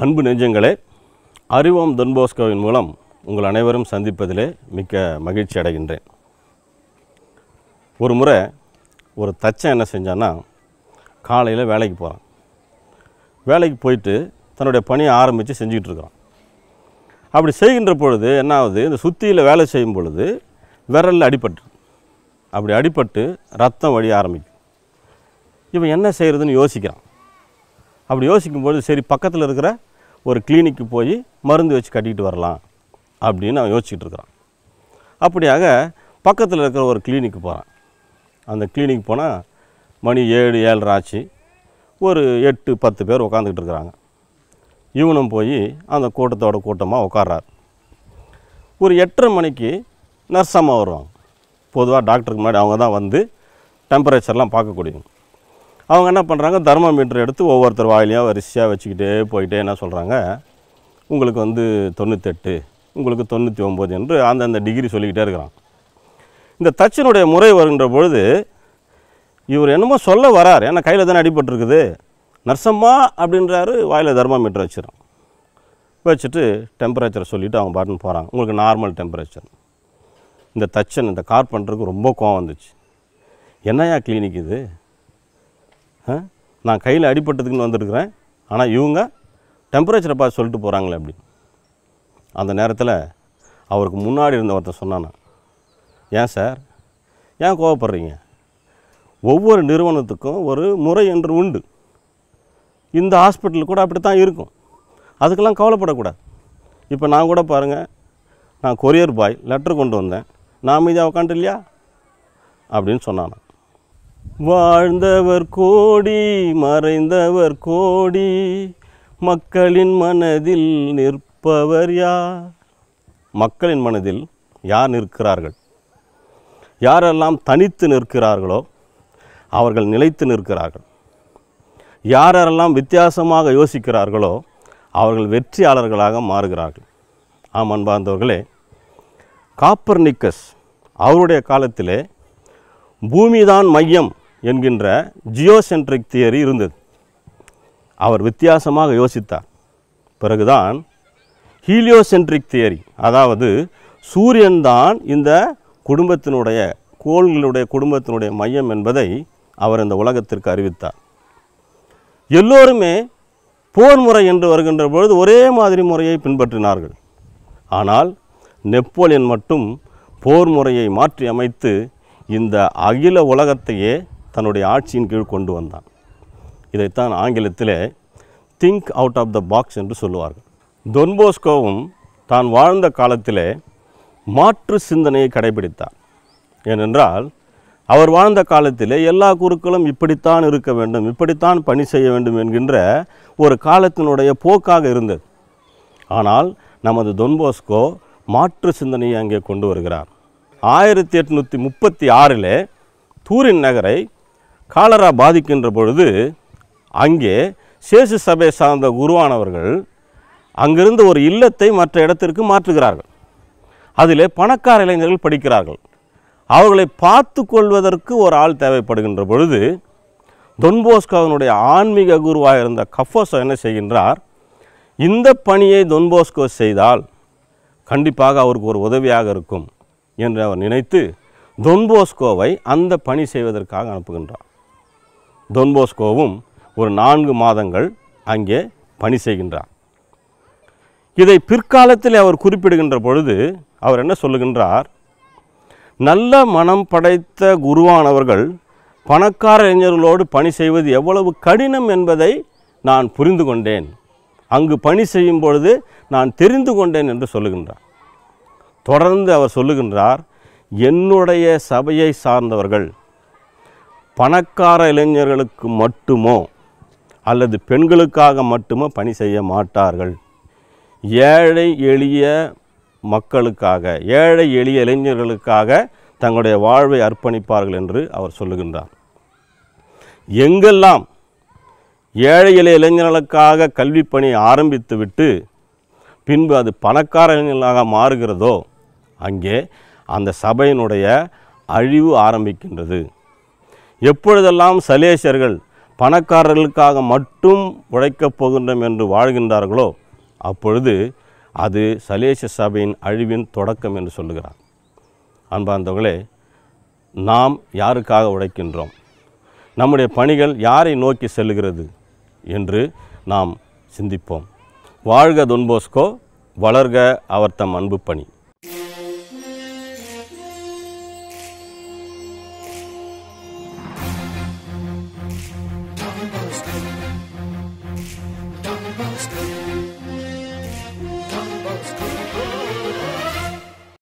அன்பு நெஞ்சங்களே அறிவோம் தொன்போஸ்கோவின் மூலம் உங்கள் அனைவரும் சந்திப்பதிலே மிக்க மகிழ்ச்சி அடைகின்றேன் ஒரு முறை ஒரு தச்சன் என்ன செஞ்சான்னா காலையில் வேலைக்கு போகிறான் வேலைக்கு போயிட்டு தன்னுடைய பணியை ஆரம்பித்து செஞ்சுக்கிட்டு இருக்கிறான் அப்படி செய்கின்ற பொழுது என்ன ஆகுது இந்த சுத்தியில் வேலை செய்யும் பொழுது விரலில் அடிபட்டு அப்படி அடிபட்டு ரத்தம் வழிய ஆரம்பிக்கும் இவன் என்ன செய்கிறதுன்னு யோசிக்கிறான் அப்படி யோசிக்கும்போது சரி பக்கத்தில் இருக்கிற ஒரு கிளினிக்கு போய் மருந்து வச்சு கட்டிக்கிட்டு வரலாம் அப்படின்னு அவன் யோசிச்சுட்டு இருக்கிறான் அப்படியாக பக்கத்தில் இருக்கிற ஒரு கிளினிக்கு போகிறான் அந்த கிளினிக் போனால் மணி ஏழு ஏழரை ஆச்சு ஒரு எட்டு பத்து பேர் உட்காந்துக்கிட்டு இருக்கிறாங்க இவனும் போய் அந்த கூட்டத்தோட கூட்டமாக உட்கார்றார் ஒரு எட்டரை மணிக்கு நர்ஸ் அம்மா வருவாங்க பொதுவாக டாக்டருக்கு முன்னாடி அவங்க தான் வந்து டெம்பரேச்சர்லாம் பார்க்கக்கூடியவங்க அவங்க என்ன பண்ணுறாங்க தெர்மோமீட்டர் எடுத்து ஒவ்வொருத்தர் வாயிலையும் வரிசையாக வச்சுக்கிட்டே போயிட்டே என்ன சொல்கிறாங்க உங்களுக்கு வந்து தொண்ணூத்தெட்டு உங்களுக்கு தொண்ணூற்றி ஒம்பது என்று அந்தந்த டிகிரி சொல்லிக்கிட்டே இருக்கிறான் இந்த தச்சனுடைய முறை வருகின்ற பொழுது இவர் என்னமோ சொல்ல வரார் ஏன்னா கையில் தானே அடிபட்டிருக்குது நர்சம்மா அப்படின்றாரு வாயில் தெர்மோமீட்டர் வச்சிடறான் வச்சுட்டு டெம்பரேச்சர் சொல்லிவிட்டு அவங்க பாட்டுன்னு போகிறாங்க உங்களுக்கு நார்மல் டெம்பரேச்சர் இந்த தச்சன் இந்த கார்பெண்டருக்கு ரொம்ப கோவம் வந்துச்சு என்னையா கிளினிக் இது ஆ? நான் கையில் அடிபட்டதுக்குன்னு வந்திருக்கிறேன் ஆனால் இவங்க டெம்பரேச்சரை பார்த்து சொல்லிட்டு போகிறாங்களே அப்படி அந்த நேரத்தில் அவருக்கு முன்னாடி இருந்த ஒருத்தன் சொன்னானா ஏன் சார் ஏன் கோவப்படுறீங்க ஒவ்வொரு நிறுவனத்துக்கும் ஒரு முறை என்று உண்டு இந்த ஹாஸ்பிட்டல் கூட அப்படி தான் இருக்கும் அதுக்கெல்லாம் கவலைப்படக்கூடாது இப்போ நான் கூட பாருங்கள் நான் கொரியர் பாய் லெட்டர் கொண்டு வந்தேன் நான் அமைதியாக உட்காந்து இல்லையா அப்படின்னு சொன்னானா வாழ்ந்தவர் கோடி மறைந்தவர் கோடி மக்களின் மனதில் நிற்பவர் யார் மக்களின் மனதில் யார் நிற்கிறார்கள் யாரெல்லாம் தனித்து நிற்கிறார்களோ அவர்கள் நிலைத்து நிற்கிறார்கள் யாரெல்லாம் வித்தியாசமாக யோசிக்கிறார்களோ அவர்கள் வெற்றியாளர்களாக மாறுகிறார்கள் ஆம் அன்பார்ந்தவர்களே காப்பர்னிக்கஸ் அவருடைய காலத்திலே பூமிதான் மையம் என்கின்ற ஜியோசென்ட்ரிக் தியரி இருந்தது அவர் வித்தியாசமாக யோசித்தார் பிறகுதான் ஹீலியோசென்ட்ரிக் தியரி அதாவது சூரியன்தான் இந்த குடும்பத்தினுடைய கோள்களுடைய குடும்பத்தினுடைய மையம் என்பதை அவர் இந்த உலகத்திற்கு அறிவித்தார் எல்லோருமே போர் முறை என்று வருகின்ற பொழுது ஒரே மாதிரி முறையை பின்பற்றினார்கள் ஆனால் நெப்போலியன் மட்டும் போர் முறையை மாற்றி அமைத்து இந்த அகில உலகத்தையே தன்னுடைய ஆட்சியின் கீழ் கொண்டு வந்தான் இதைத்தான் ஆங்கிலத்திலே think out of the box என்று சொல்லுவார்கள் தொன்போஸ்கோவும் தான் வாழ்ந்த காலத்திலே மாற்று சிந்தனையை கடைபிடித்தார் ஏனென்றால் அவர் வாழ்ந்த காலத்திலே எல்லா குருக்களும் இப்படித்தான் இருக்க வேண்டும் இப்படித்தான் பணி செய்ய வேண்டும் என்கின்ற ஒரு காலத்தினுடைய போக்காக இருந்தது ஆனால் நமது தொன்போஸ்கோ மாற்று சிந்தனையை அங்கே கொண்டு வருகிறார் ஆயிரத்தி எட்நூற்றி முப்பத்தி ஆறில் தூரின் நகரை காலரா பாதிக்கின்ற பொழுது அங்கே சேசு சபை சார்ந்த குருவானவர்கள் அங்கிருந்து ஒரு இல்லத்தை மற்ற இடத்திற்கு மாற்றுகிறார்கள் அதிலே பணக்கார இளைஞர்கள் படிக்கிறார்கள் அவர்களை பார்த்து கொள்வதற்கு ஒரு ஆள் தேவைப்படுகின்ற பொழுது தொன்போஸ்கோவினுடைய ஆன்மீக குருவாக இருந்த கஃபோசோ என்ன செய்கின்றார் இந்த பணியை தொன்போஸ்கோ செய்தால் கண்டிப்பாக அவருக்கு ஒரு உதவியாக இருக்கும் என்று அவர் நினைத்து தொன்போஸ்கோவை அந்த பணி செய்வதற்காக அனுப்புகின்றார் தொன்போஸ்கோவும் ஒரு நான்கு மாதங்கள் அங்கே பணி செய்கின்றார் இதை பிற்காலத்தில் அவர் குறிப்பிடுகின்ற பொழுது அவர் என்ன சொல்லுகின்றார் நல்ல மனம் படைத்த குருவானவர்கள் பணக்கார இளைஞர்களோடு பணி செய்வது எவ்வளவு கடினம் என்பதை நான் புரிந்து கொண்டேன் அங்கு பணி செய்யும் பொழுது நான் தெரிந்து கொண்டேன் என்று சொல்லுகின்றார் தொடர்ந்து அவர் சொல்லுகின்றார் என்னுடைய சபையை சார்ந்தவர்கள் பணக்கார இளைஞர்களுக்கு மட்டுமோ அல்லது பெண்களுக்காக மட்டுமோ பணி செய்ய மாட்டார்கள் ஏழை எளிய மக்களுக்காக ஏழை எளிய இளைஞர்களுக்காக தங்களுடைய வாழ்வை அர்ப்பணிப்பார்கள் என்று அவர் சொல்லுகின்றார் எங்கெல்லாம் ஏழை எளிய இளைஞர்களுக்காக கல்வி பணி ஆரம்பித்துவிட்டு பின்பு அது பணக்கார இளைஞர்களாக மாறுகிறதோ அங்கே அந்த சபையினுடைய அழிவு ஆரம்பிக்கின்றது எப்பொழுதெல்லாம் சலேசியர்கள் பணக்காரர்களுக்காக மட்டும் உழைக்கப் போகின்றோம் என்று வாழ்கின்றார்களோ அப்பொழுது அது சலேச சபையின் அழிவின் தொடக்கம் என்று சொல்லுகிறார் அன்பார்ந்தவர்களே நாம் யாருக்காக உழைக்கின்றோம் நம்முடைய பணிகள் யாரை நோக்கி செல்லுகிறது என்று நாம் சிந்திப்போம் வாழ்க தொன்போஸ்கோ வளர்க அவர் தம் அன்பு பணி